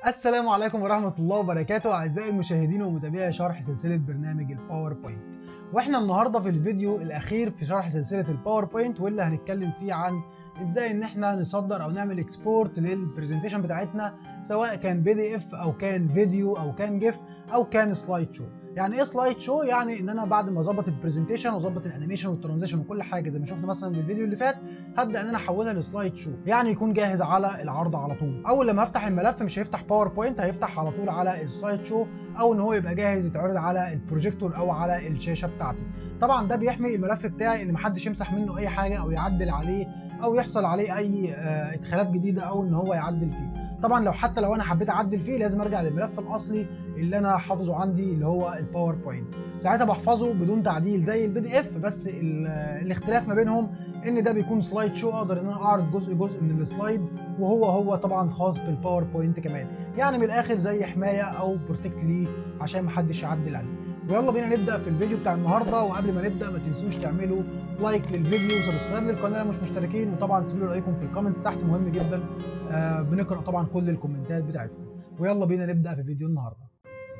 السلام عليكم ورحمة الله وبركاته أعزائي المشاهدين ومتابعي شرح سلسلة برنامج الباوربوينت واحنا النهاردة في الفيديو الأخير في شرح سلسلة الباوربوينت واللي هنتكلم فيه عن ازاي ان احنا نصدر او نعمل اكسبورت للبرزنتيشن بتاعتنا سواء كان بي دي اف او كان فيديو او كان جيف او كان سلايد شو يعني ايه سلايد شو يعني ان انا بعد ما اظبط البرزنتيشن واظبط الانيميشن والترانزيشن وكل حاجه زي ما شفنا مثلا في الفيديو اللي فات هبدا ان انا احولها لسلايد شو يعني يكون جاهز على العرض على طول اول لما افتح الملف مش هيفتح باوربوينت هيفتح على طول على السلايد شو او ان هو يبقى جاهز يتعرض على البروجيكتور او على الشاشه بتاعتي طبعا ده بيحمي الملف بتاعي ان محدش يمسح منه اي حاجه او يعدل عليه او يحصل عليه اي ادخالات جديده او ان هو يعدل فيه طبعا لو حتى لو انا حبيت اعدل فيه لازم ارجع للملف الاصلي اللي انا حافظه عندي اللي هو الباوربوينت ساعتها بحفظه بدون تعديل زي البي دي اف بس الاختلاف ما بينهم ان ده بيكون سلايد شو اقدر ان انا اعرض جزء جزء من السلايد وهو هو طبعا خاص بالباوربوينت كمان يعني من الاخر زي حمايه او بروتكت ليه عشان محدش يعدل عليه ويلا بينا نبدا في الفيديو بتاع النهارده وقبل ما نبدا ما تنسوش تعملوا لايك للفيديو وسبسكرايب للقناه لو مش مشتركين وطبعا تسيبوا رايكم في الكومنتس تحت مهم جدا آه بنقرا طبعا كل الكومنتات بتاعتكم ويلا بينا نبدا في فيديو النهارده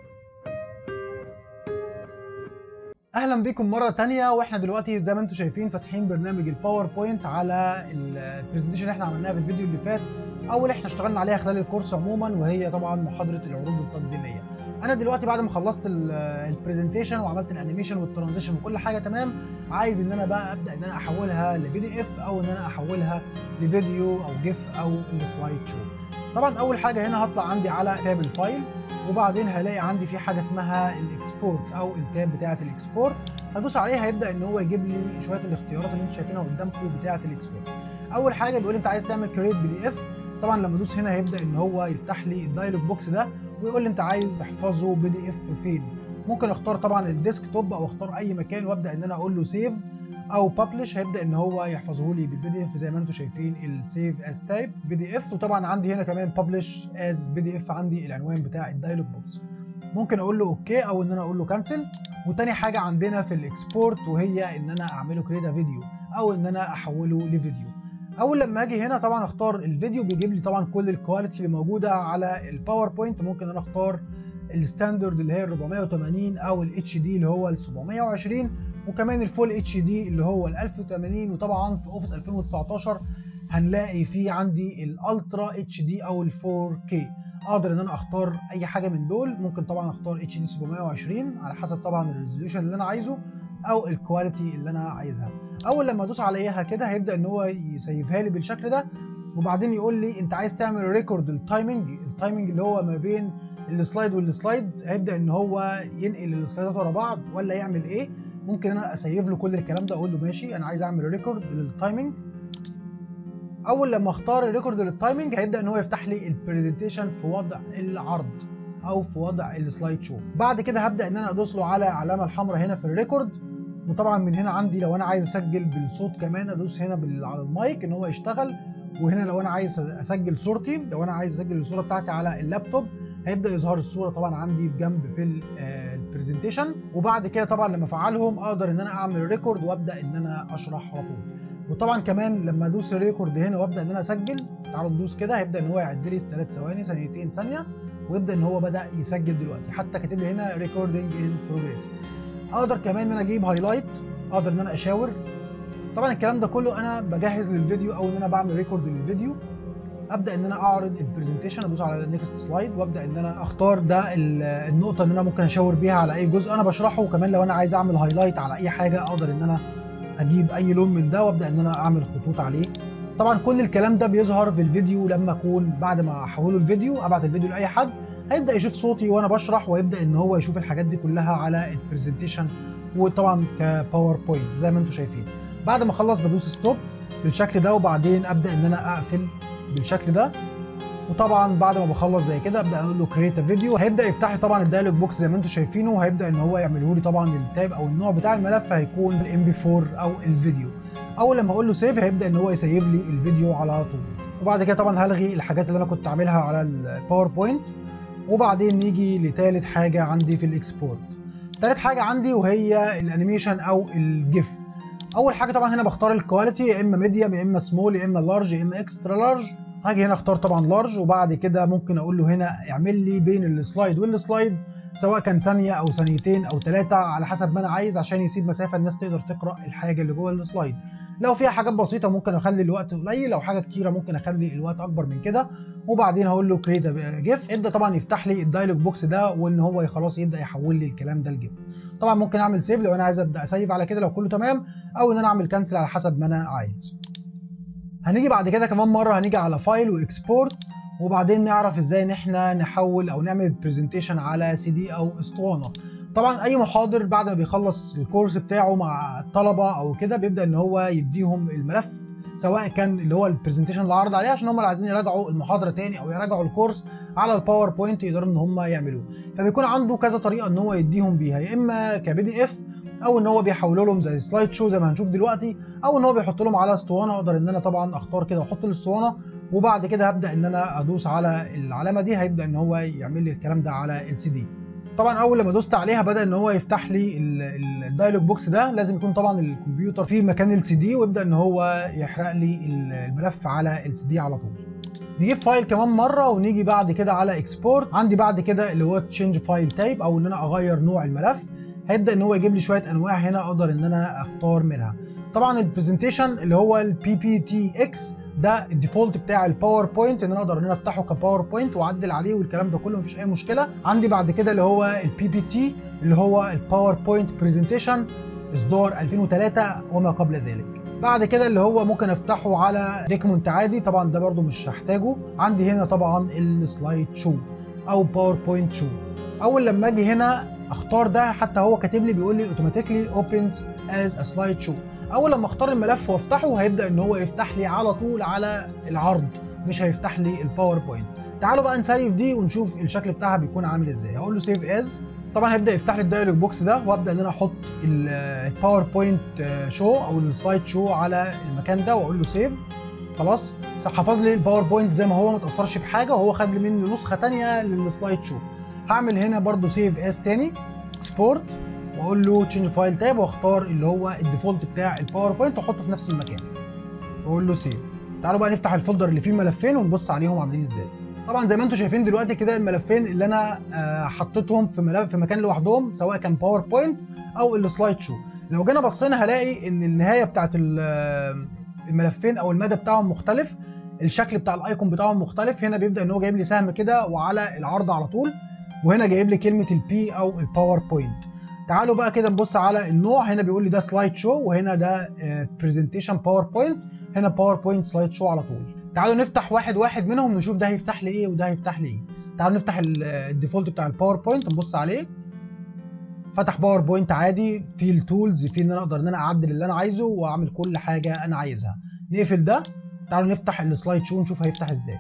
اهلا بيكم مره تانية واحنا دلوقتي زي ما انتم شايفين فاتحين برنامج الباوربوينت على البرزنتيشن اللي احنا عملناها في الفيديو اللي فات او اللي احنا اشتغلنا عليها خلال الكورس عموما وهي طبعا محاضره العروض التقديميه انا دلوقتي بعد ما خلصت البرزنتيشن وعملت الانيميشن والترانزيشن وكل حاجه تمام عايز ان انا بقى ابدا ان انا احولها لبي دي اف او ان انا احولها لفيديو او جيف او السلايد شو طبعا اول حاجه هنا هطلع عندي على تاب الفايل وبعدين هلاقي عندي في حاجه اسمها الاكسبورت او التاب بتاعه الاكسبورت هدوس عليها هيبدا ان هو يجيب لي شويه الاختيارات اللي انتم شايفينها قدامكم بتاعه الاكسبورت اول حاجه بيقول لي انت عايز تعمل كريت بي دي اف طبعا لما ادوس هنا هيبدا ان هو يفتح لي الدايلوج بوكس ده ويقول لي انت عايز تحفظه بي دي اف فين ممكن اختار طبعا الديسك توب او اختار اي مكان وابدا ان انا اقول له سيف او ببلش هيبدا ان هو يحفظه لي بالبي دي اف زي ما انتم شايفين السيف از تايب بي دي اف وطبعا عندي هنا كمان ببلش از بي دي اف عندي العنوان بتاع الدايلوج بوكس ممكن اقول له اوكي او ان انا اقول له كانسل وتاني حاجه عندنا في الاكسبورت وهي ان انا اعمله كريدا فيديو او ان انا احوله لفيديو اول لما اجي هنا طبعا اختار الفيديو بيجيب لي طبعا كل الكواليتي اللي موجوده على الباوربوينت ممكن انا اختار الستاندرد اللي هي ال 480 او الاتش دي اللي هو ال 720 وكمان الفول اتش دي اللي هو ال 1080 وطبعا في اوفيس 2019 هنلاقي فيه عندي الالترا اتش دي او ال 4K اقدر ان انا اختار اي حاجه من دول ممكن طبعا اختار اتش دي 720 على حسب طبعا الريزوليوشن اللي انا عايزه او الكواليتي اللي انا عايزها اول لما ادوس عليها كده هيبدا ان هو يسيفها لي بالشكل ده وبعدين يقول لي انت عايز تعمل ريكورد التايمنج التايمنج اللي هو ما بين السلايد والسلايد هيبدا ان هو ينقل السلايدات ورا بعض ولا يعمل ايه ممكن انا اسيف له كل الكلام ده اقول له ماشي انا عايز اعمل ريكورد للتايمنج اول لما اختار الريكورد للتايمنج هيبدا ان هو يفتح لي البرزنتيشن في وضع العرض او في وضع السلايد شو بعد كده هبدا ان انا ادوس له على العلامه الحمراء هنا في الريكورد وطبعا من هنا عندي لو انا عايز اسجل بالصوت كمان ادوس هنا على المايك ان هو يشتغل وهنا لو انا عايز اسجل صورتي لو انا عايز اسجل الصوره بتاعتي على اللابتوب هيبدا يظهر الصوره طبعا عندي في جنب في البرزنتيشن وبعد كده طبعا لما افعلهم اقدر ان انا اعمل ريكورد وابدا ان انا اشرح على طول وطبعا كمان لما ادوس الريكورد هنا وابدا ان انا اسجل تعالوا ندوس كده هيبدا ان هو يعد لي 3 ثواني ثانيتين ثانيه ويبدا ان هو بدا يسجل دلوقتي حتى كاتب لي هنا ريكوردنج ان بروجريس اقدر كمان ان انا اجيب هايلايت اقدر ان انا اشاور طبعا الكلام ده كله انا بجهز للفيديو او ان انا بعمل ريكورد للفيديو ابدا ان انا اعرض البرزنتيشن ادوس على نيكست سلايد وابدا ان انا اختار ده النقطه اللي انا ممكن اشاور بيها على اي جزء انا بشرحه وكمان لو انا عايز اعمل هايلايت على اي حاجه اقدر ان انا اجيب اي لون من ده وابدا ان انا اعمل خطوط عليه طبعا كل الكلام ده بيظهر في الفيديو لما اكون بعد ما احوله الفيديو ابعت الفيديو لاي حد هيبدا يشوف صوتي وانا بشرح ويبدا ان هو يشوف الحاجات دي كلها على البرزنتيشن وطبعا كباوربوينت زي ما انتم شايفين بعد ما اخلص بدوس ستوب بالشكل ده وبعدين ابدا ان انا اقفل بالشكل ده وطبعا بعد ما بخلص زي كده ابدا اقول له كريت فيديو هيبدا يفتح لي طبعا الدايلوج بوكس زي ما انتم شايفينه وهيبدا ان هو يعمله لي طبعا التاب او النوع بتاع الملف هيكون الام بي 4 او الفيديو اول لما اقول له سيف هيبدا ان هو يسيف لي الفيديو على طول وبعد كده طبعا هلغي الحاجات اللي انا كنت عاملها على الباوربوينت وبعدين نيجي لثالث حاجه عندي في الاكسبورت ثالث حاجه عندي وهي الانيميشن او الجيف اول حاجه طبعا هنا بختار الكواليتي يا اما ميديوم يا اما سمول يا اما لارج يا اما اكسترا لارج هاجي هنا اختار طبعا لارج وبعد كده ممكن اقول له هنا اعمل لي بين السلايد والسلايد سواء كان ثانيه او ثانيتين او ثلاثه على حسب ما انا عايز عشان يسيب مسافه الناس تقدر تقرا الحاجه اللي جوه السلايد لو فيها حاجات بسيطه ممكن اخلي الوقت قليل لو حاجه كتيره ممكن اخلي الوقت اكبر من كده وبعدين هقول له كريت جيف يبدا طبعا يفتح لي الدايلوج بوكس ده وان هو خلاص يبدا يحول لي الكلام ده لجيف طبعا ممكن اعمل سيف لو انا عايز ابدا اسيف على كده لو كله تمام او ان انا اعمل كانسل على حسب ما انا عايز هنيجي بعد كده كمان مره هنيجي على فايل واكسبورت وبعدين نعرف ازاي ان احنا نحول او نعمل برزنتيشن على سي دي او اسطوانه طبعا اي محاضر بعد ما بيخلص الكورس بتاعه مع الطلبه او كده بيبدا ان هو يديهم الملف سواء كان اللي هو البرزنتيشن اللي عرض عليه عشان هم اللي عايزين يراجعوا المحاضره تاني او يراجعوا الكورس على الباوربوينت يقدروا ان هم يعملوه فبيكون عنده كذا طريقه ان هو يديهم بيها يا اما كبي دي اف او ان هو بيحولوا لهم زي سلايد شو زي ما هنشوف دلوقتي او ان هو بيحط لهم على اسطوانه اقدر ان انا طبعا اختار كده واحط الاسطوانه وبعد كده هبدا ان انا ادوس على العلامه دي هيبدا ان هو يعمل لي الكلام ده على السي دي طبعا اول لما دوست عليها بدا ان هو يفتح لي الدايلوج بوكس ده لازم يكون طبعا الكمبيوتر فيه مكان السي دي ويبدا ان هو يحرق لي الملف على السي دي على طول نجيب فايل كمان مره ونيجي بعد كده على اكسبورت عندي بعد كده اللي هو تشينج فايل تايب او ان انا اغير نوع الملف هيبدا ان هو يجيب لي شويه انواع هنا اقدر ان انا اختار منها طبعا البرزنتيشن اللي هو البي بي تي اكس ده الديفولت بتاع الباوربوينت ان انا اقدر ان انا افتحه كباوربوينت واعدل عليه والكلام ده كله مفيش اي مشكله عندي بعد كده اللي هو البي بي تي اللي هو الباوربوينت برزنتيشن اصدار 2003 وما قبل ذلك بعد كده اللي هو ممكن افتحه على ديكمنت عادي طبعا ده برده مش هحتاجه عندي هنا طبعا السلايد شو او باوربوينت شو اول لما اجي هنا اختار ده حتى هو كاتب لي بيقول لي اوتوماتيكلي اوبنز از ا سلايد شو اول لما اختار الملف وافتحه هيبدا ان هو يفتح لي على طول على العرض مش هيفتح لي الباوربوينت تعالوا بقى نسيف دي ونشوف الشكل بتاعها بيكون عامل ازاي هقول له سيف از طبعا هيبدا يفتح لي الدايلوج بوكس ده وابدا ان انا احط الباوربوينت شو او السلايد شو على المكان ده واقول له سيف خلاص حفظ لي الباوربوينت زي ما هو ما تاثرش بحاجه وهو خد لي مني نسخه ثانيه للسلايد شو هعمل هنا برضو سيف اس تاني اكسبورت واقول له تشينج فايل تاب واختار اللي هو الديفولت بتاع الباوربوينت واحطه في نفس المكان واقول له سيف تعالوا بقى نفتح الفولدر اللي فيه الملفين ونبص عليهم عاملين ازاي طبعا زي ما انتم شايفين دلوقتي كده الملفين اللي انا حطيتهم في ملف في مكان لوحدهم سواء كان باوربوينت او السلايد شو لو جينا بصينا هلاقي ان النهايه بتاعت الملفين او المدى بتاعهم مختلف الشكل بتاع الايكون بتاعهم مختلف هنا بيبدا ان هو جايب لي سهم كده وعلى العرض على طول وهنا جايب لي كلمه البي او الباوربوينت تعالوا بقى كده نبص على النوع هنا بيقول لي ده سلايد شو وهنا ده برزنتيشن باوربوينت هنا باوربوينت سلايد شو على طول تعالوا نفتح واحد واحد منهم نشوف ده هيفتح لي ايه وده هيفتح لي ايه تعالوا نفتح الديفولت بتاع الباوربوينت نبص عليه فتح باوربوينت عادي فيه التولز فيه ان انا اقدر ان انا اعدل اللي انا عايزه واعمل كل حاجه انا عايزها نقفل ده تعالوا نفتح السلايد شو ونشوف هيفتح ازاي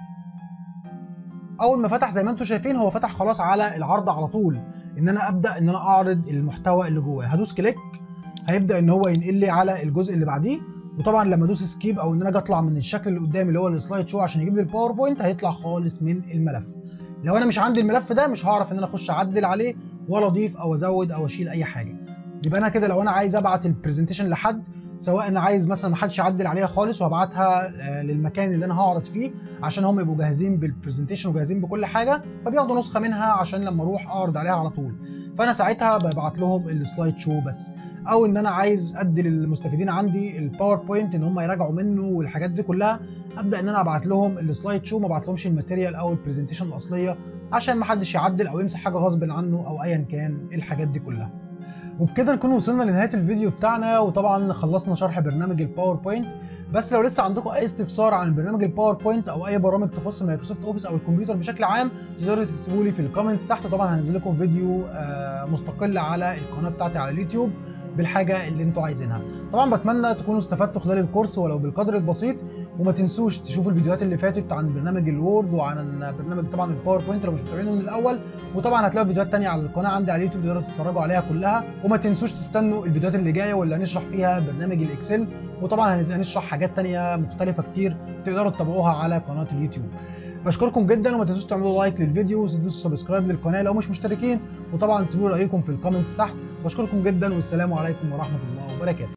اول ما فتح زي ما انتم شايفين هو فتح خلاص على العرض على طول ان انا ابدا ان انا اعرض المحتوى اللي جواه هدوس كليك هيبدا ان هو ينقل لي على الجزء اللي بعديه وطبعا لما ادوس سكيب او ان انا اجي اطلع من الشكل اللي قدامي اللي هو السلايد شو عشان يجيب لي الباوربوينت هيطلع خالص من الملف لو انا مش عندي الملف ده مش هعرف ان انا اخش اعدل عليه ولا اضيف او ازود او اشيل اي حاجه يبقى انا كده لو انا عايز ابعت البرزنتيشن لحد سواء انا عايز مثلا محدش يعدل عليها خالص وابعتها للمكان اللي انا هعرض فيه عشان هم يبقوا جاهزين بالبرزنتيشن وجاهزين بكل حاجه فبياخدوا نسخه منها عشان لما اروح اعرض عليها على طول فانا ساعتها ببعت لهم السلايد شو بس او ان انا عايز ادي للمستفيدين عندي الباوربوينت ان هم يراجعوا منه والحاجات دي كلها ابدا ان انا ابعت لهم السلايد شو ما ابعتلهمش الماتيريال او البرزنتيشن الاصليه عشان ما حدش يعدل او يمسح حاجه غصب عنه او ايا كان الحاجات دي كلها وبكده نكون وصلنا لنهايه الفيديو بتاعنا وطبعا خلصنا شرح برنامج الباوربوينت بس لو لسه عندكم اي استفسار عن برنامج الباوربوينت او اي برامج تخص مايكروسوفت اوفيس او الكمبيوتر بشكل عام تقدروا تكتبوا لي في الكومنتس تحت طبعا هنزل لكم فيديو مستقل على القناه بتاعتي على اليوتيوب بالحاجه اللي انتوا عايزينها طبعا بتمنى تكونوا استفدتوا خلال الكورس ولو بالقدر البسيط وما تنسوش تشوفوا الفيديوهات اللي فاتت عن برنامج الوورد وعن برنامج طبعا الباوربوينت لو مش متابعينه من الاول وطبعا هتلاقوا فيديوهات تانية على القناه عندي على اليوتيوب تقدروا تتفرجوا عليها كلها وما تنسوش تستنوا الفيديوهات اللي جايه واللي هنشرح فيها برنامج الاكسل وطبعا هنبقى نشرح حاجات تانية مختلفه كتير تقدروا تتابعوها على قناه اليوتيوب بشكركم جدا وما تنسوش تعملوا لايك للفيديو وتدوسوا سبسكرايب للقناه لو مش مشتركين وطبعا تسيبوا رايكم في الكومنتس تحت بشكركم جدا والسلام عليكم ورحمه الله وبركاته